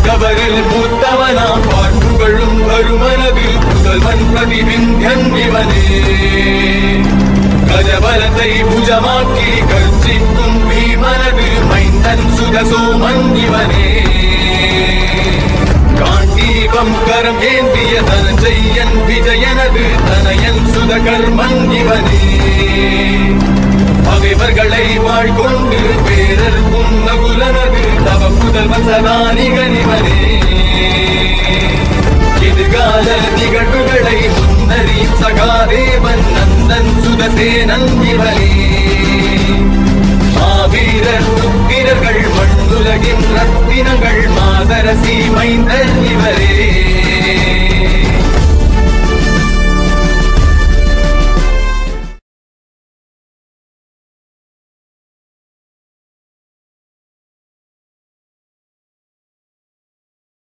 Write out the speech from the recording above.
மூத்தவரில் மூத்தவனாம் பார்ப்புகழும் வருமனதில் முதல்வன் பிரதிபிந்தன் இவனே கஜபலத்தை புஜமாக்கி கர்ஜிக்கும் பீமனது மைந்தன் சுதசோமன் இவனே காண்டீபம் கரம் ஏந்திய தனஞ்செய்யன் விஜயனது தனயன் சுதகர்மன் இவனே பகைவர்களை வாழ்கொண்டு பேரர்க்கும் நகுலனது தவ புதல்வன் சதானிகன் இவனே எதிர்கால நிகழ்வுகளை முன்னறி சகாதேவன் நந்தன் சுதசேனன் இவனே மாவீரர் புத்திரர்கள் மண்ணுலகின் ரத்தினங்கள் மாதரசி மைந்தர்